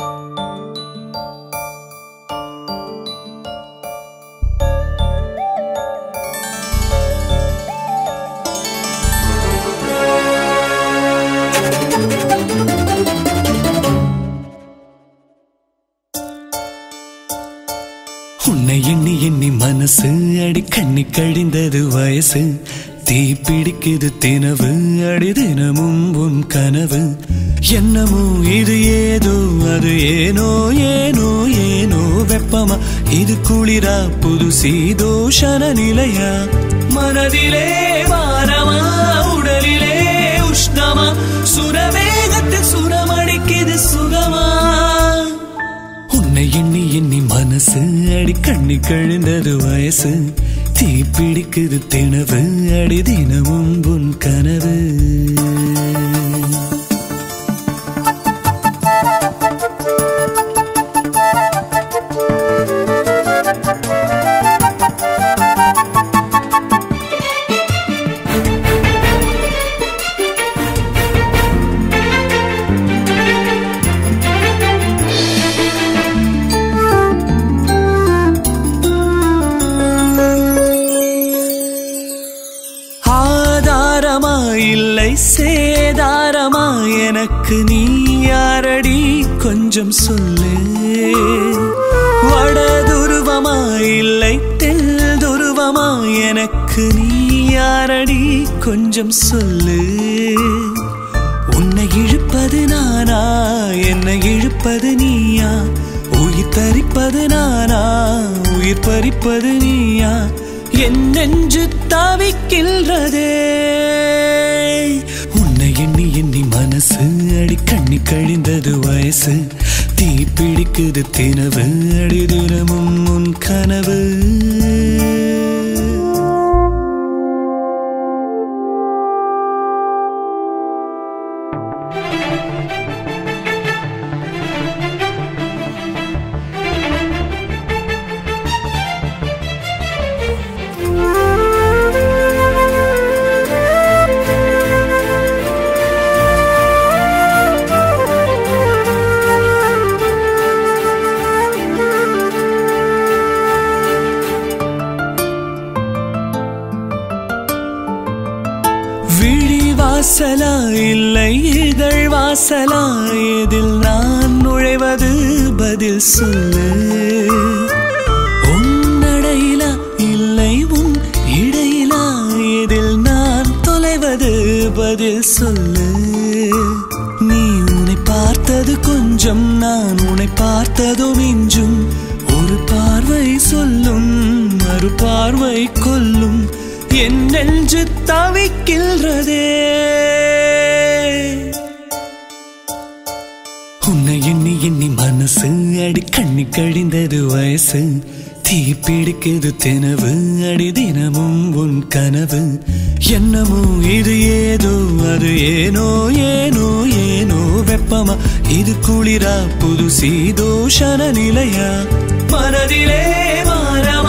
உன்னை எண்ணி எண்ணி மனசு அடி கண்ணி கழிந்தது வயசு தீ பிடிக்குது தினவு அடி தினமும் உன் கனவு என்னமோ இது ஏதோ அது ஏனோ ஏனோ ஏனோ வெப்பமா இது குளிரா புது சீதோஷண நிலையா மனதிலே வாரமா உடலிலே உஷ்ணமா சுரவேகத்தில் சுரமடிக்குது சுகமா உன்னை எண்ணி எண்ணி மனசு அடி கண்ணி கழிந்தது வயசு தீ பிடிக்குது தினவு அடி தினமும் உன் கனவு ஆதாரமா இல்லை சேதாரமா எனக்கு நீ யாரடி கொஞ்சம் சொல்லு வடதுருவமா இல்லை தெல் துருவமா எனக்கு நீ யாரடி கொஞ்சம் சொல்லு உன்னை இழுப்பது நானா என்னை இழுப்பது நீயா உயிர் தரிப்பது நானா உயிர் பறிப்பது நீயா என் நெஞ்சு தவிக்கின்றதே உன்னை எண்ணி எண்ணி மனசு அடி கண்ணி கழிந்தது வயசு தீ பிடிக்குது தினவு அடி தினமும் உன் கனவு விழி வாசலா இல்லை இதழ் வாசலா எதில் நான் நுழைவது பதில் சொல்லு உன்னடையிலா இல்லை உன் இடையிலா எதில் நான் தொலைவது பதில் சொல்லு நீ உன்னை பார்த்தது கொஞ்சம் நான் உன்னை பார்த்ததும் இன்றும் ஒரு பார்வை சொல்லும் மறு பார்வை கொல்லும் என் நெஞ்சு தவிக்கின்றதே உன்னை எண்ணி எண்ணி மனசு அடி கண்ணி கழிந்தது வயசு தீ பிடிக்குது தினவு அடி தினமும் உன் கனவு என்னமோ இது ஏதோ அது ஏனோ ஏனோ ஏனோ வெப்பமா இது குளிரா புது சீதோஷண நிலையா மனதிலே மாறா